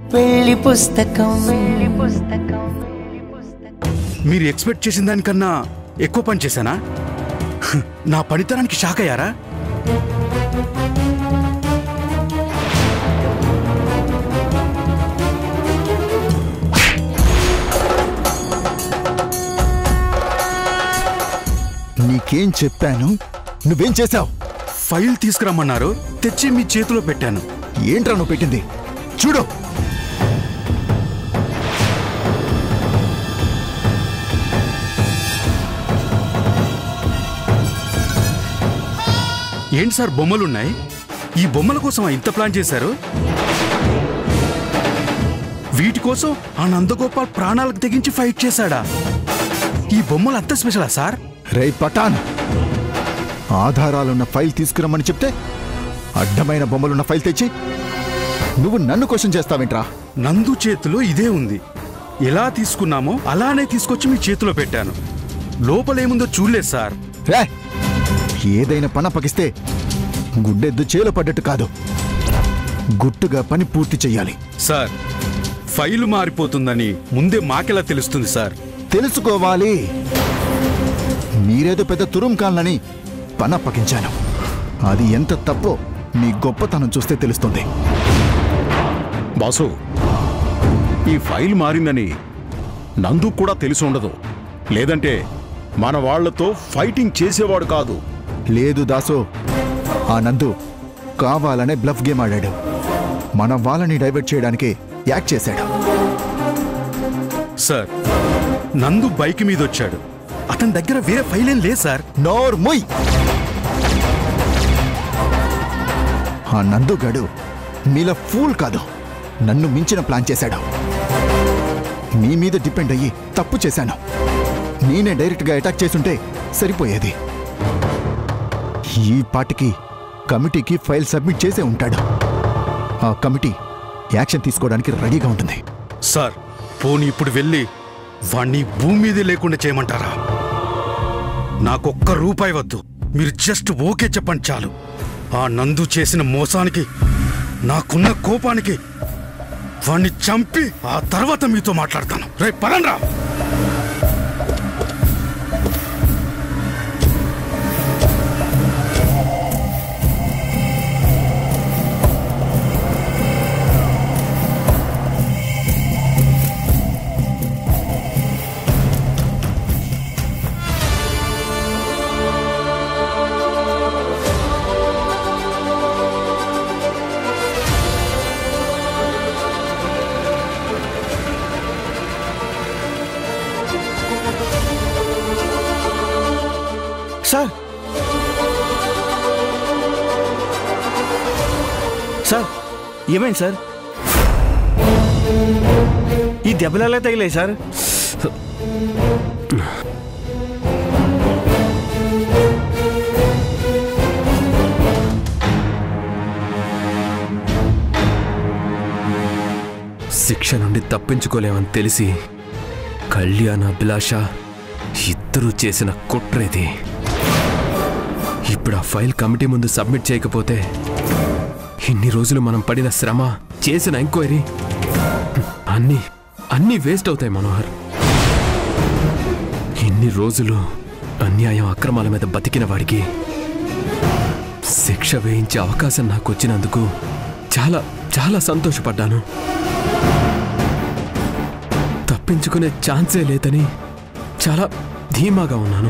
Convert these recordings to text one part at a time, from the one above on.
పెళ్లి పుస్తకం మీరు ఎక్స్పెక్ట్ చేసిన దానికన్నా ఎక్కువ పని చేశానా హ్, నా పనితనానికి షాక్ అయ్యారా నీకేం చెప్పాను నువ్వేం చేశావు ఫైల్ తీసుకురమ్మన్నారు తెచ్చి మీ చేతిలో పెట్టాను ఏంట్రా నువ్వు పెట్టింది చూడు ఏంటి సార్ బొమ్మలున్నాయి ఈ బొమ్మల కోసం ఇంత ప్లాన్ చేశారు వీటి కోసం ఆ నందగోపాల్ ప్రాణాలకు తెగించి ఫైట్ చేశాడా ఈ బొమ్మలు అంత స్పెషలా సార్ రే పటాన్ ఆధారాలున్న ఫైల్ తీసుకురమ్మని చెప్తే అడ్డమైన బొమ్మలున్న ఫైల్ తెచ్చి నువ్వు నన్ను క్వశ్చన్ చేస్తావేంట్రా నందు చేతిలో ఇదే ఉంది ఎలా తీసుకున్నామో అలానే తీసుకొచ్చి మీ చేతిలో పెట్టాను లోపలేముందో చూడలేదు సార్ రే ఏదైనా పని అప్పగిస్తే గుడ్డెద్దు చేలో పడ్డట్టు కాదు గుట్టుగా పని పూర్తి చెయ్యాలి సార్ ఫైలు మారిపోతుందని ముందే మాకెలా తెలుస్తుంది సార్ తెలుసుకోవాలి మీరేదో పెద్ద తురుంకాలని పని అప్పగించాను అది ఎంత తప్పో మీ గొప్పతనం చూస్తే తెలుస్తుంది బాసు ఈ ఫైల్ మారిందని నందు కూడా తెలిసి ఉండదు లేదంటే మన వాళ్లతో ఫైటింగ్ చేసేవాడు కాదు లేదు దాసు ఆ నందు కావాలనే బ్లఫ్ గేమ్ ఆడాడు మన వాళ్ళని డైవర్ట్ చేయడానికి యాక్ట్ చేశాడు సార్ నందు బైక్ మీద వచ్చాడు అతని దగ్గర వేరే ఫైల్ ఏం లేదు సార్ నోర్ ముయ్ ఆ నందుగాడు మీలా ఫూల్ కాదు నన్ను మించిన ప్లాన్ చేశాడు మీ మీద డిపెండ్ అయ్యి తప్పు చేశాను నేనే డైరెక్ట్గా అటాక్ చేసుంటే సరిపోయేది ఈ పాటికి కమిటీకి ఫైల్ సబ్మిట్ చేసే ఉంటాడు ఆ కమిటీ యాక్షన్ తీసుకోవడానికి రెడీగా ఉంటుంది సార్ పోనీ ఇప్పుడు వెళ్ళి వాణ్ణి భూమి మీదే లేకుండా చేయమంటారా నాకొక్క రూపాయి వద్దు మీరు జస్ట్ ఓకే చెప్పండి చాలు ఆ నందు చేసిన మోసానికి నాకున్న కోపానికి వాణ్ణి చంపి ఆ తర్వాత మీతో మాట్లాడతాను రేపు పరండ్రా సార్ సార్ ఏమైంది సార్ ఈ దెబ్బలు ఎలా తగిలాయి సార్ శిక్ష నుండి తప్పించుకోలేమని తెలిసి కళ్యాణ అభిలాష ఇద్దరూ చేసిన కుట్రేది ఇప్పుడు ఆ ఫైల్ కమిటీ ముందు సబ్మిట్ చేయకపోతే ఇన్ని రోజులు మనం పడిన శ్రమ చేసిన ఎంక్వైరీ అన్నీ అన్నీ వేస్ట్ అవుతాయి మనోహర్ ఇన్ని రోజులు అన్యాయం అక్రమాల మీద బతికిన వాడికి శిక్ష వేయించే అవకాశం నాకు వచ్చినందుకు చాలా చాలా సంతోషపడ్డాను తప్పించుకునే ఛాన్సే లేదని చాలా ధీమాగా ఉన్నాను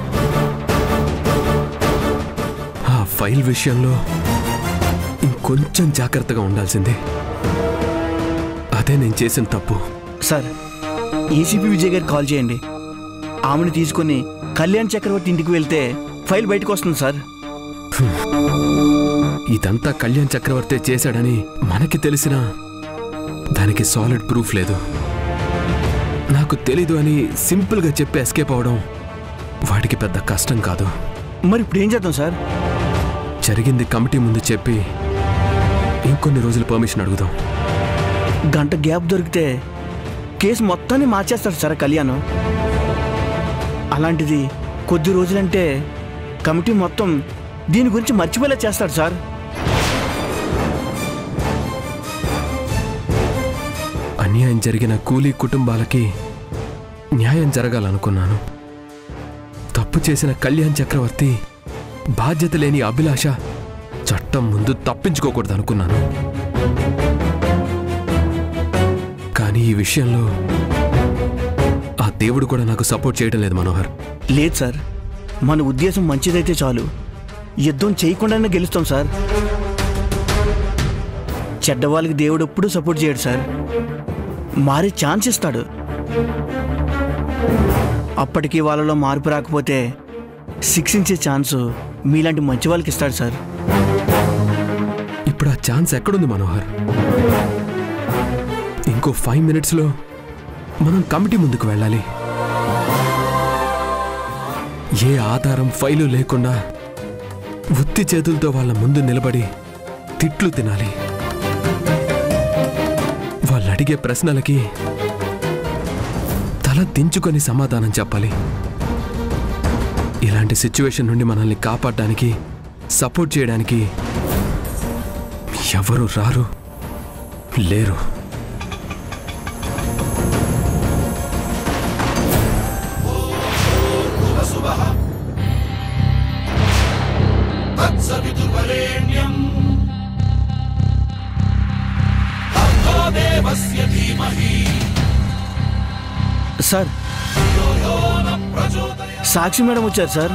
ఆ ఫైల్ విషయంలో ఇంకొంచెం జాగ్రత్తగా ఉండాల్సిందే అదే నేను చేసిన తప్పు సార్ ఏసీపీ విజయ్ గారికి కాల్ చేయండి ఆమెను తీసుకొని కళ్యాణ్ చక్రవర్తి ఇంటికి వెళ్తే ఫైల్ బయటకు వస్తుంది సార్ ఇదంతా కళ్యాణ్ చక్రవర్తి చేశాడని మనకి తెలిసినా దానికి సాలిడ్ ప్రూఫ్ లేదు నాకు తెలీదు అని సింపుల్గా చెప్పి ఎస్కేప్ అవడం వాడికి పెద్ద కష్టం కాదు మరి ఇప్పుడు ఏం చేద్దాం సార్ జరిగింది కమిటీ ముందు చెప్పి ఇంకొన్ని రోజులు పర్మిషన్ అడుగుదాం గంట గ్యాప్ దొరికితే కేసు మొత్తాన్ని మార్చేస్తాడు సార్ కళ్యాణ్ అలాంటిది కొద్ది రోజులంటే కమిటీ మొత్తం దీని గురించి మర్చిపోయేలా చేస్తాడు సార్ అన్యాయం జరిగిన కూలీ కుటుంబాలకి న్యాయం జరగాలనుకున్నాను తప్పు చేసిన కళ్యాణ్ చక్రవర్తి బాధ్యత లేని అభిలాష చట్టం ముందు తప్పించుకోకూడదు అనుకున్నాను కానీ ఈ విషయంలో ఆ దేవుడు కూడా నాకు సపోర్ట్ చేయడం లేదు మనోహర్ లేదు సార్ మన ఉద్దేశం మంచిదైతే చాలు యుద్ధం చేయకుండానే గెలుస్తాం సార్ చెడ్డవాళ్ళకి దేవుడు ఎప్పుడూ సపోర్ట్ చేయడు సార్ మారే ఛాన్స్ ఇస్తాడు అప్పటికి వాళ్ళలో మార్పు రాకపోతే శిక్షించే ఛాన్స్ మీలాంటి మంచి వాళ్ళకి ఇస్తాడు సార్ ఇప్పుడు ఆ ఛాన్స్ ఎక్కడుంది మనోహర్ ఇంకో ఫైవ్ మినిట్స్లో మనం కమిటీ ముందుకు వెళ్ళాలి ఏ ఆధారం ఫైలు లేకుండా ఉత్తి చేతులతో వాళ్ళ ముందు నిలబడి తిట్లు తినాలి వాళ్ళు అడిగే ప్రశ్నలకి తల దించుకొని సమాధానం చెప్పాలి ఇలాంటి సిచ్యువేషన్ నుండి మనల్ని కాపాడడానికి సపోర్ట్ చేయడానికి ఎవరు రారు లేరు సార్ సాక్షి మేడం వచ్చారు సార్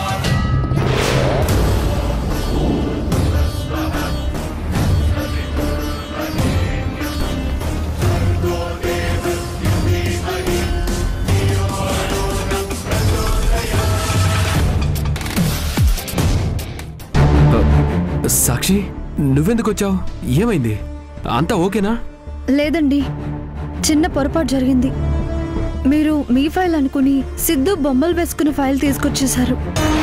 సాక్షి నువ్వెందుకు వచ్చావు ఏమైంది అంతా ఓకేనా లేదండి చిన్న పొరపాటు జరిగింది మీరు మీ ఫైల్ అనుకుని సిద్ధు బొమ్మలు వేసుకుని ఫైల్ తీసుకొచ్చేశారు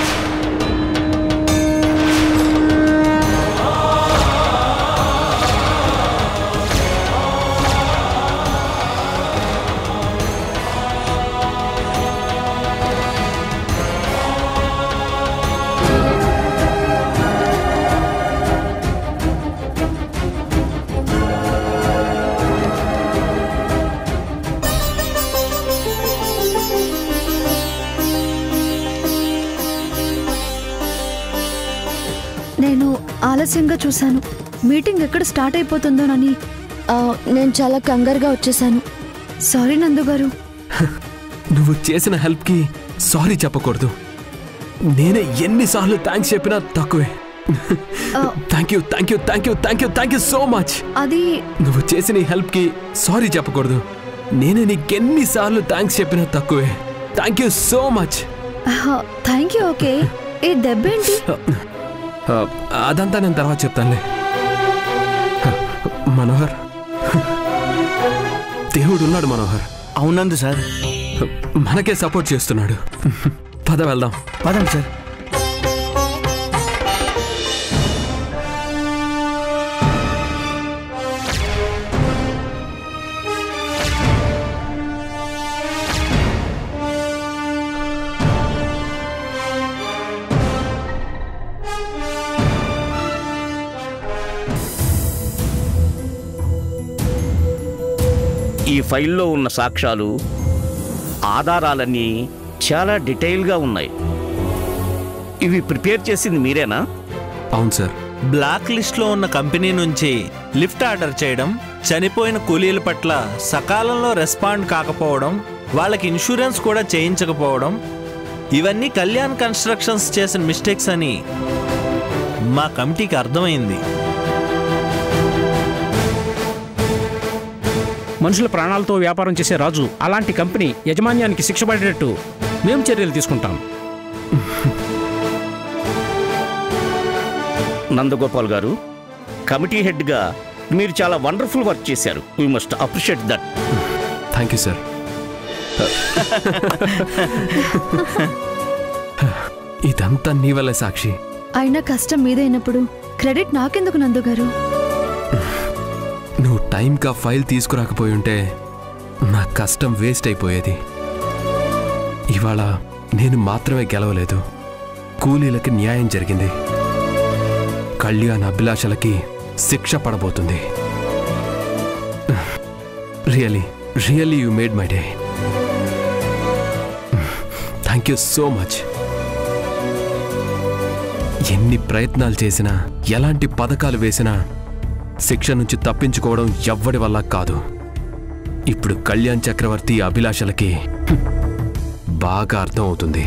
నేను ఆలస్యంగా చూశాను మీటింగ్ ఎక్కడ స్టార్ట్ అయిపోతుందోనని ఆ, నేను చాలా కంగారుగా వచ్చేసాను సారీ నందు గారు నువ్వు చేసిన హెల్ప్కి సారీ చెప్పకూడదు నేనే ఎన్నిసార్లు థ్యాంక్స్ చెప్పినా తక్కువే thank you thank you thank you thank you thank you so much అది నువ్వు చేసిన ఈ హెల్ప్కి సారీ చెప్పకూడదు నేనే నీకెన్నిసార్లు థ్యాంక్స్ చెప్పినా తక్కువే thank you so much thank you okay ఈ దెబ్బేంటి అదంతా నేను తర్వాత చెప్తానులే మనోహర్ దేవుడు ఉన్నాడు మనోహర్ అవునందు సార్ మనకే సపోర్ట్ చేస్తున్నాడు పద వెళ్దాం పదండి సార్ ఈ ఫైల్లో ఉన్న సాక్ష్యాలు ఆధారాలన్నీ చాలా డీటెయిల్గా ఉన్నాయి ఇవి ప్రిపేర్ చేసింది మీరేనా అవును సార్ బ్లాక్ లిస్ట్లో ఉన్న కంపెనీ నుంచి లిఫ్ట్ ఆర్డర్ చేయడం చనిపోయిన కూలీల పట్ల సకాలంలో రెస్పాండ్ కాకపోవడం వాళ్ళకి ఇన్సూరెన్స్ కూడా చేయించకపోవడం ఇవన్నీ కళ్యాణ్ కన్స్ట్రక్షన్స్ చేసిన మిస్టేక్స్ అని మా కమిటీకి అర్థమైంది మనుషుల ప్రాణాలతో వ్యాపారం చేసే రాజు అలాంటి కంపెనీ యజమాన్యానికి శిక్ష పడేటట్టు మేము చర్యలు తీసుకుంటాం నందగోపాల్ గారు కమిటీ హెడ్గా మీరు చాలా వండర్ఫుల్ వర్క్ చేశారు we must appreciate that thank you sir ఇదంతా నీ వల్లే సాక్షి అయినా కష్టం మీదైనప్పుడు క్రెడిట్ నాకెందుకు నందు గారు నువ్వు టైంకా ఫైల్ తీసుకురాకపోయి ఉంటే నా కష్టం వేస్ట్ అయిపోయేది ఇవాళ నేను మాత్రమే గెలవలేదు కూలీలకి న్యాయం జరిగింది కళ్యాణ్ అభిలాషలకి శిక్ష పడబోతుంది really really you made my day thank you so much ఎన్ని ప్రయత్నాలు చేసినా ఎలాంటి పథకాలు వేసినా శిక్ష నుంచి తప్పించుకోవడం ఎవ్వడి వల్ల కాదు ఇప్పుడు కళ్యాణ్ చక్రవర్తి అభిలాషలకి హ్మ్, బాగా అర్థం అవుతుంది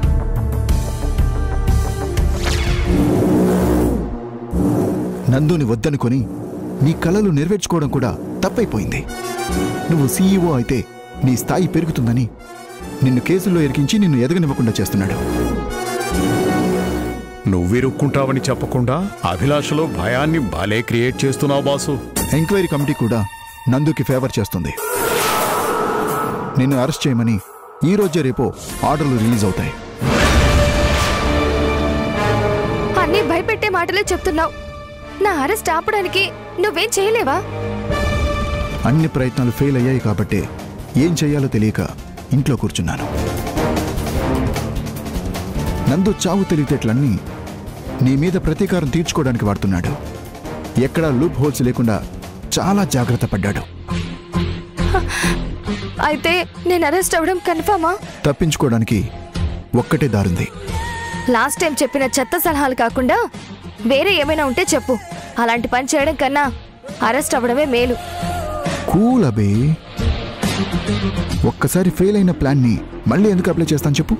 నందుని వద్దనుకొని నీ కలలు నెరవేర్చుకోవడం కూడా తప్పైపోయింది నువ్వు సీఈఓ అయితే నీ స్థాయి పెరుగుతుందని నిన్ను కేసుల్లో ఇరికించి నిన్ను ఎదగనివ్వకుండా చేస్తున్నాడు నువ్విరుక్కుంటావని చెప్పకుండా అభిలాషలో భయాన్ని భలే క్రియేట్ చేస్తున్నావు బాసు ఎంక్వైరీ కమిటీ కూడా నందుకి ఫేవర్ చేస్తుంది నిన్ను అరెస్ట్ చేయమని ఈ రోజే రేపో ఆర్డర్లు రిలీజ్ అవుతాయి అన్నీ భయపెట్టే మాటలే చెప్తున్నావు నా అరెస్ట్ ఆపడానికి నువ్వేం చేయలేవా అన్ని ప్రయత్నాలు ఫెయిల్ అయ్యాయి కాబట్టే ఏం చేయాలో తెలియక ఇంట్లో కూర్చున్నాను నందు చావు తెలివితేటలన్నీ నీ మీద ప్రతీకారం తీర్చుకోవడానికి వాడుతున్నాడు ఎక్కడా లూప్ హోల్స్ లేకుండా చాలా జాగ్రత్త పడ్డాడు అయితే నేను అరెస్ట్ అవ్వడం కన్ఫర్మా తప్పించుకోవడానికి ఒక్కటే దారుంది లాస్ట్ టైం చెప్పిన చెత్త సలహాలు కాకుండా వేరే ఏమైనా ఉంటే చెప్పు అలాంటి పని చేయడం కన్నా అరెస్ట్ అవ్వడమే మేలు కూల్ అబే ఒక్కసారి ఫెయిల్ అయిన ప్లాన్ని మళ్ళీ ఎందుకు అప్లై చేస్తాను చెప్పు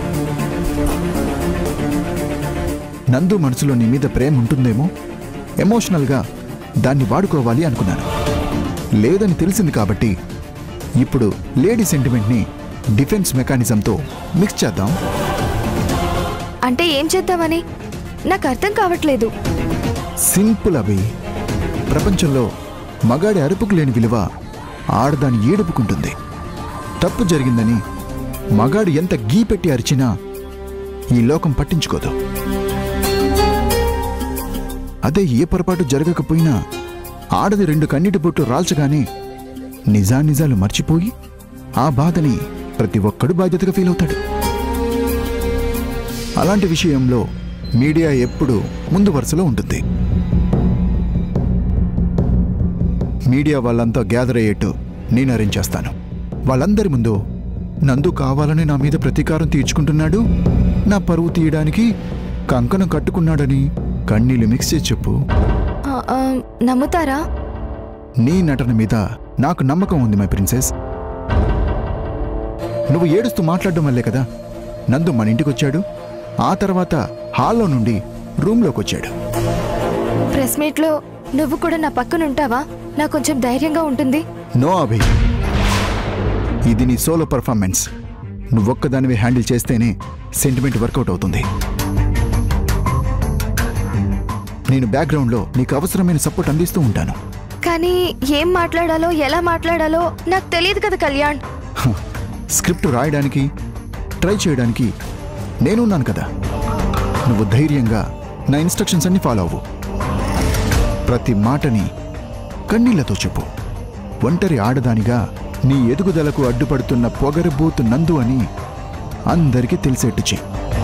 నందు మనసులో నీ మీద ప్రేమ ఉంటుందేమో ఎమోషనల్గా దాన్ని వాడుకోవాలి అనుకున్నాను లేదని తెలిసింది కాబట్టి ఇప్పుడు లేడీ సెంటిమెంట్ని డిఫెన్స్ మెకానిజంతో మిక్స్ చేద్దాం అంటే ఏం చేద్దామని నాకు అర్థం కావట్లేదు సింపుల్ అవి ప్రపంచంలో మగాడి అరుపుకు లేని విలువ ఆడదాని ఏడుపుకుంటుంది తప్పు జరిగిందని మగాడు ఎంత గీ పెట్టి అరిచినా ఈ లోకం పట్టించుకోదు అదే ఏ పొరపాటు జరగకపోయినా ఆడది రెండు కన్నీటి బొట్టు రాల్చగానే నిజానిజాలు మర్చిపోయి ఆ బాధని ప్రతి ఒక్కడు బాధ్యతగా ఫీల్ అవుతాడు అలాంటి విషయంలో మీడియా ఎప్పుడూ ముందు వరుసలో ఉంటుంది మీడియా వాళ్ళంతా గ్యాదర్ అయ్యేట్టు నేను అరేంజ్ చేస్తాను వాళ్ళందరి ముందు నందు కావాలని నా మీద ప్రతీకారం తీర్చుకుంటున్నాడు నా పరువు తీయడానికి కంకణం కట్టుకున్నాడని కన్నీళ్లు మిక్స్ చేసి చెప్పు ఆ, ఆ, నమ్ముతారా నీ నటన మీద నాకు నమ్మకం ఉంది మై ప్రిన్సెస్ నువ్వు ఏడుస్తూ మాట్లాడడం వల్లే కదా నందు మన ఇంటికి వచ్చాడు ఆ తర్వాత హాల్లో నుండి రూమ్లోకి వచ్చాడు ప్రెస్ మీట్లో నువ్వు కూడా నా పక్కన ఉంటావా నాకు కొంచెం ధైర్యంగా ఉంటుంది నో అభి ఇది నీ సోలో పర్ఫార్మెన్స్ నువ్వొక్కదానివి హ్యాండిల్ చేస్తేనే సెంటిమెంట్ వర్కౌట్ అవుతుంది నేను బ్యాక్గ్రౌండ్లో నీకు అవసరమైన సపోర్ట్ అందిస్తూ ఉంటాను కానీ ఏం మాట్లాడాలో ఎలా మాట్లాడాలో నాకు తెలియదు కదా కళ్యాణ్ హ, స్క్రిప్ట్ రాయడానికి ట్రై చేయడానికి నేనున్నాను కదా నువ్వు ధైర్యంగా నా ఇన్స్ట్రక్షన్స్ అన్ని ఫాలో అవ్వు ప్రతి మాటని కన్నీళ్లతో చెప్పు ఒంటరి ఆడదానిగా నీ ఎదుగుదలకు అడ్డుపడుతున్న పొగరబోతు నందు అని అందరికీ తెలిసేట్టు చెయ్యి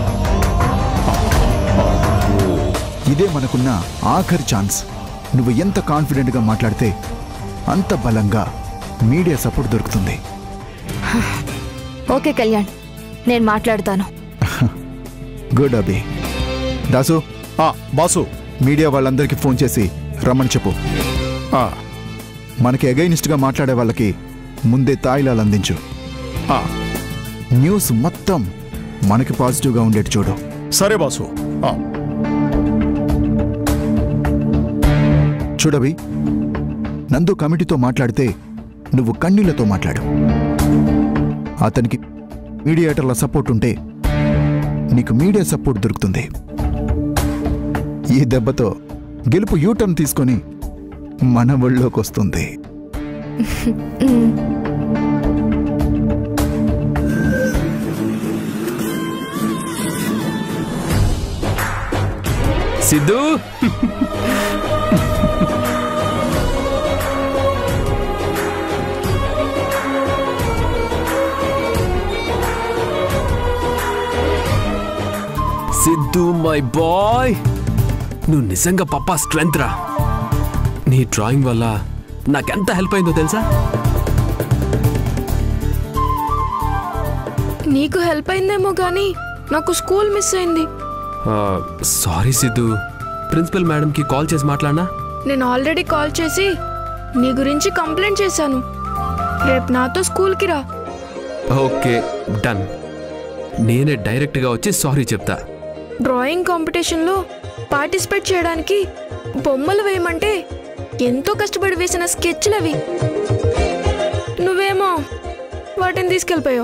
ఇదే మనకున్న ఆఖరి ఛాన్స్ నువ్వు ఎంత కాన్ఫిడెంట్గా మాట్లాడితే అంత బలంగా మీడియా సపోర్ట్ దొరుకుతుంది ఓకే కళ్యాణ్ నేను మాట్లాడతాను గుడ్ అబి దాసు ఆ, బాసు మీడియా వాళ్ళందరికీ ఫోన్ చేసి రమ్మని చెప్పు ఆ, మనకి అగైనిస్ట్గా మాట్లాడే వాళ్ళకి ముందే తాయిలాలు అందించు ఆ, న్యూస్ మొత్తం మనకి పాజిటివ్గా ఉండేట్టు చూడు సరే బాసు ఆ, చూడవి నందు కమిటీతో మాట్లాడితే నువ్వు కన్నీళ్లతో మాట్లాడు అతనికి మీడియేటర్ల సపోర్ట్ ఉంటే నీకు మీడియా సపోర్ట్ దొరుకుతుంది ఈ దెబ్బతో గెలుపు యూటర్న్ తీసుకొని మన ఒళ్ళోకి వస్తుంది సిద్ధు సిద్ధు మై బాయ్ నువ్వు నిజంగా పప్పా స్ట్రెంత్ రా నీ డ్రాయింగ్ వల్ల నాకెంత హెల్ప్ అయిందో తెలుసా నీకు హెల్ప్ అయిందేమో కానీ నాకు స్కూల్ మిస్ అయింది సారీ సిద్ధు ప్రిన్సిపల్ మేడంకి కాల్ చేసి మాట్లాడినా నేను ఆల్రెడీ కాల్ చేసి నీ గురించి కంప్లైంట్ చేశాను రేపు నాతో స్కూల్కి రా ఓకే డన్ నేనే డైరెక్ట్గా వచ్చి సారీ చెప్తా డ్రాయింగ్ కాంపిటీషన్లో పార్టిసిపేట్ చేయడానికి బొమ్మలు వేయమంటే ఎంతో కష్టపడి వేసిన స్కెచ్లు అవి నువ్వేమో వాటిని తీసుకెళ్ళిపోయావు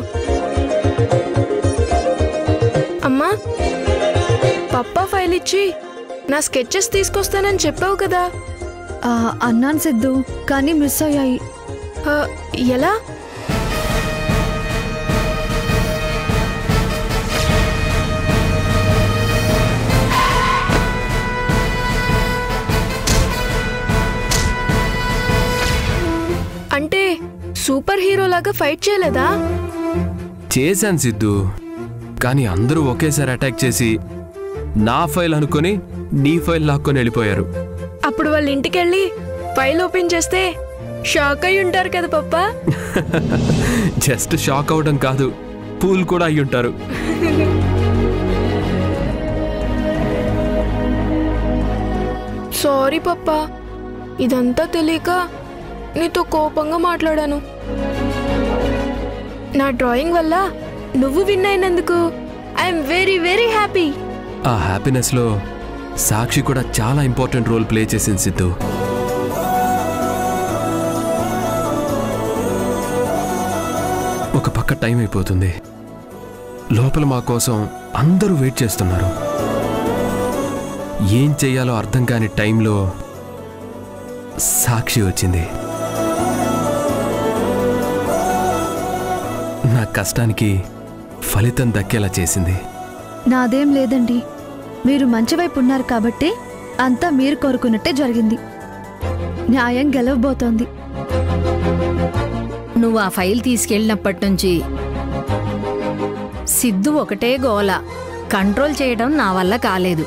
అమ్మా పప్పా ఫైల్ ఇచ్చి నా స్కెచెస్ తీసుకొస్తానని చెప్పావు కదా ఆ, అన్నాను సిద్ధు కానీ మిస్ అయ్యాయి ఆ, ఎలా అంటే సూపర్ హీరో లాగా ఫైట్ చేయలేదా చేశాను సిద్ధు కానీ అందరూ ఒకేసారి అటాక్ చేసి నా ఫైల్ అనుకొని నీ ఫైల్ లాక్కొని వెళ్ళిపోయారు అప్పుడు వాళ్ళ ఇంటికెళ్ళి ఫైల్ ఓపెన్ చేస్తే షాక్ అయి ఉంటారు కదా పప్పా జస్ట్ షాక్ అవడం కాదు పూల్ కూడా అయి ఉంటారు సారీ పప్పా ఇదంతా తెలియక నీతో కోపంగా మాట్లాడాను నా డ్రాయింగ్ వల్ల నువ్వు విన్ అయినందుకు ఐఎమ్ వెరీ వెరీ హ్యాపీ ఆ హ్యాపీనెస్లో సాక్షి కూడా చాలా ఇంపార్టెంట్ రోల్ ప్లే చేసింది సిద్ధు ఒక పక్క టైం అయిపోతుంది లోపల మా కోసం అందరూ వెయిట్ చేస్తున్నారు ఏం చెయ్యాలో అర్థం కాని టైంలో సాక్షి వచ్చింది నా కష్టానికి ఫలితం దక్కేలా చేసింది నాదేం లేదండి మీరు మంచి వైపు ఉన్నారు కాబట్టి అంతా మీరు కోరుకున్నట్టే జరిగింది న్యాయం గెలవబోతోంది నువ్వు ఆ ఫైల్ తీసుకెళ్ళినప్పటి నుంచి సిద్ధు ఒకటే గోల కంట్రోల్ చేయడం నా వల్ల కాలేదు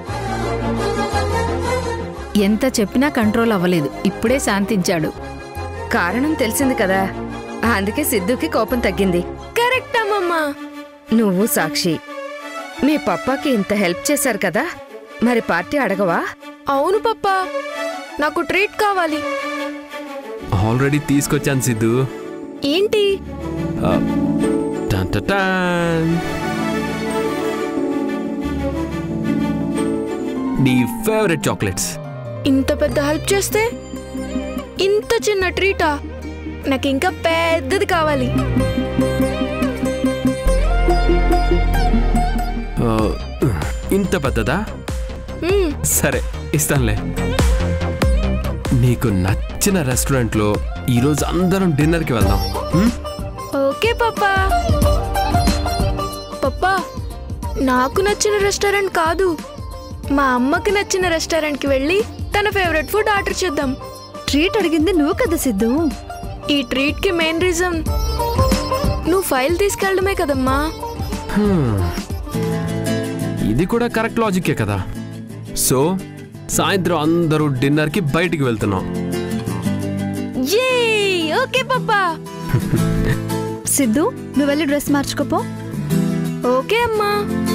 ఎంత చెప్పినా కంట్రోల్ అవ్వలేదు ఇప్పుడే శాంతించాడు కారణం తెలిసింది కదా అందుకే సిద్ధుకి కోపం తగ్గింది కరెక్ట్ అమ్మమ్మా నువ్వు సాక్షి మీ పప్పాకి ఇంత హెల్ప్ చేశారు కదా మరి పార్టీ అడగవా అవును పప్పా నాకు ట్రీట్ కావాలి ఆల్రెడీ తీసుకొచ్చాను సిద్ధు ఏంటి ఆ, టన్ టన్ టన్. నీ ఫేవరెట్ చాక్లెట్స్ ఇంత పెద్ద హెల్ప్ చేస్తే ఇంత చిన్న ట్రీటా నాకు ఇంకా పెద్దది కావాలి ఆ, ఇంత పెద్దదా మ్మ్, సరే ఇస్తానులే నీకు నచ్చిన రెస్టారెంట్లో ఈరోజు అందరం డిన్నర్కి వెళ్దాం హ్మ్? ఓకే పప్పా పప్పా నాకు నచ్చిన రెస్టారెంట్ కాదు మా అమ్మకి నచ్చిన రెస్టారెంట్కి వెళ్ళి తన ఫేవరెట్ ఫుడ్ ఆర్డర్ చేద్దాం ట్రీట్ అడిగింది నువ్వు కదా సిద్ధు ఈ ట్రీట్కి మెయిన్ రీజన్ నువ్వు ఫైల్ తీసుకెళ్ళడమే కదమ్మా హ్మ్. ఇది కూడా కరెక్ట్ లాజిక్కే కదా సో సాయంత్రం అందరూ డిన్నర్కి బయటికి వెళ్తున్నాం ఏ ఓకే పప్పా సిద్ధు నువ్వు వెళ్ళి డ్రెస్ మార్చుకోపో ఓకే అమ్మా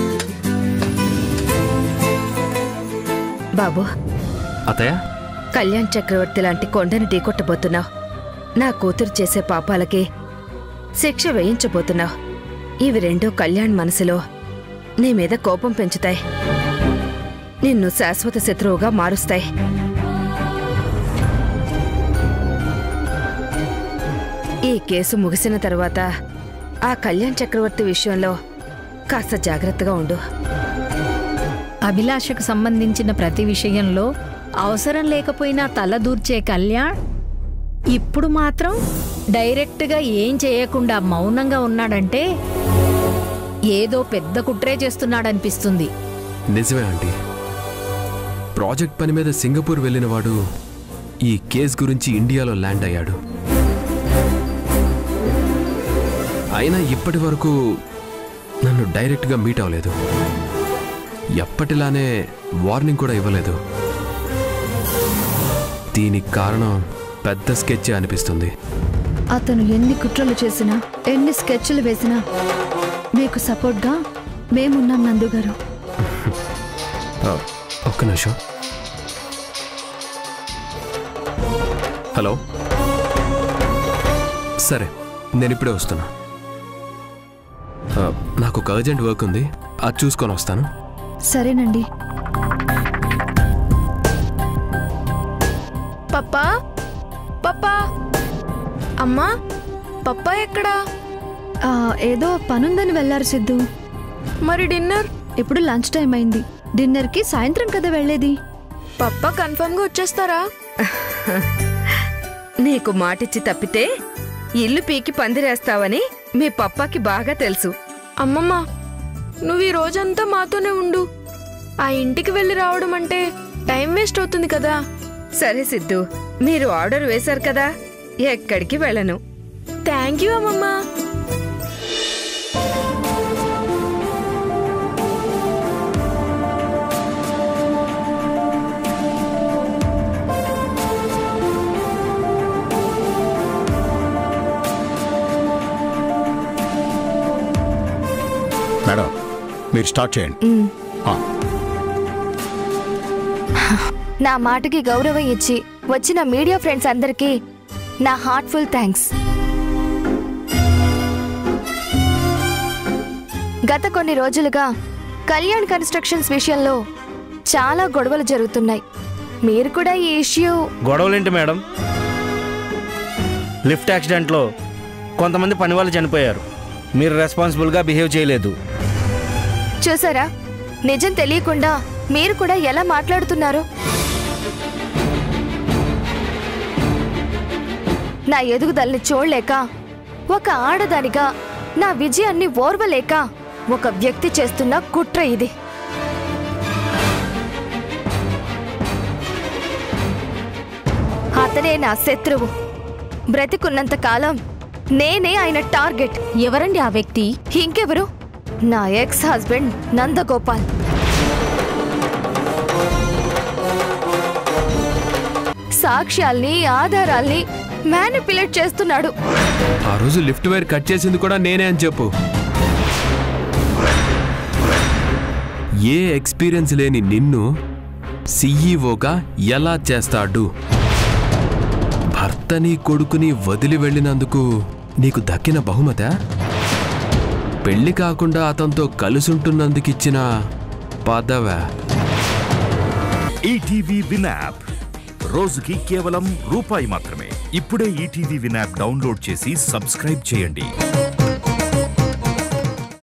బాబు అతయ్య కళ్యాణ్ చక్రవర్తి లాంటి కొండని ఢీకొట్టబోతున్నావు నా కూతురు చేసే పాపాలకి శిక్ష వేయించబోతున్నావు ఇవి రెండూ కళ్యాణ్ మనసులో నీ మీద కోపం పెంచుతాయి నిన్ను శాశ్వత శత్రువుగా మారుస్తాయి ఈ కేసు ముగిసిన తర్వాత ఆ కళ్యాణ్ చక్రవర్తి విషయంలో కాస్త జాగ్రత్తగా ఉండు అభిలాషకు సంబంధించిన ప్రతి విషయంలో అవసరం లేకపోయినా తల దూర్చే కళ్యాణ్ ఇప్పుడు మాత్రం డైరెక్ట్గా ఏం చేయకుండా మౌనంగా ఉన్నాడంటే ఏదో పెద్ద కుట్రే చేస్తున్నాడనిపిస్తుంది నిజమే ఆంటీ ప్రాజెక్ట్ పని మీద సింగపూర్ వెళ్ళినవాడు ఈ కేస్ గురించి ఇండియాలో ల్యాండ్ అయ్యాడు అయినా ఇప్పటి వరకు నన్ను డైరెక్ట్గా మీట్ అవ్వలేదు ఎప్పటిలానే వార్నింగ్ కూడా ఇవ్వలేదు దీనికి కారణం పెద్ద స్కెచ్ అనిపిస్తుంది అతను ఎన్ని కుట్రలు చేసినా ఎన్ని స్కెచ్లు వేసినా మీకు సపోర్ట్గా మేమున్నాం నందు గారు ఆ, ఒక్క నిమిషం హలో సరే నేను ఇప్పుడే వస్తున్నా ఆ, నాకు ఒక అర్జెంట్ వర్క్ ఉంది అది చూసుకొని వస్తాను సరేనండి పప్పా పప్పా అమ్మా పప్పా ఎక్కడా ఆ, ఏదో పనుందని వెళ్ళారు సిద్ధు మరి డిన్నర్ ఇప్పుడు లంచ్ టైం అయింది డిన్నర్కి సాయంత్రం కదా వెళ్ళేది పప్పా కన్ఫర్మ్గా వచ్చేస్తారా నీకు మాటిచ్చి తప్పితే ఇల్లు పీకి పందిరేస్తావని మీ పప్పాకి బాగా తెలుసు అమ్మమ్మ నువ్వు ఈ రోజంతా మాతోనే ఉండు ఆ ఇంటికి వెళ్ళి రావడం అంటే టైం వేస్ట్ అవుతుంది కదా సరే సిద్ధు మీరు ఆర్డర్ వేశారు కదా ఎక్కడికి వెళ్ళను థ్యాంక్ యూ అమ్మమ్మ మేడం మీరు స్టార్ట్ చేయండి ఆ, నా మాటకి గౌరవం ఇచ్చి వచ్చిన మీడియా ఫ్రెండ్స్ అందరికీ నా హార్ట్ఫుల్ థ్యాంక్స్ గత కొన్ని రోజులుగా కళ్యాణ్ కన్స్ట్రక్షన్స్ విషయంలో చాలా గొడవలు జరుగుతున్నాయి మీరు కూడా ఈ ఇష్యూ గొడవలేంటి మేడం లిఫ్ట్ యాక్సిడెంట్లో కొంతమంది పని వాళ్ళు చనిపోయారు మీరు రెస్పాన్సిబుల్గా బిహేవ్ చేయలేదు చూసారా నిజం తెలియకుండా మీరు కూడా ఎలా మాట్లాడుతున్నారు నా ఎదుగుదలని చూడలేక ఒక ఆడదానిగా నా విజయాన్ని ఓర్వలేక ఒక వ్యక్తి చేస్తున్న కుట్ర ఇది అతనే నా శత్రువు బ్రతికున్నంత కాలం నేనే ఆయన టార్గెట్ ఎవరండి ఆ వ్యక్తి ఇంకెవరు నా ఎక్స్ హస్బెండ్ నందగోపాల్ సాక్ష్యాల్ని ఆధారాల్ని మ్యానిపులేట్ చేస్తున్నాడు ఆ రోజు లిఫ్ట్ వైర్ కట్ చేసింది కూడా నేనే అని చెప్పు ఏ ఎక్స్పీరియన్స్ లేని నిన్ను సీఈఓగా ఎలా చేస్తాడు భర్తని కొడుకుని వదిలి వెళ్ళినందుకు నీకు దక్కిన బహుమత పెళ్లి కాకుండా అతనితో కలిసుంటున్నందుకిచ్చిన పదవా ఈటీవీ విన్ యాప్ రోజుకి కేవలం రూపాయి మాత్రమే ఇప్పుడే ఈటీవీ విన్ యాప్ డౌన్లోడ్ చేసి సబ్స్క్రైబ్ చేయండి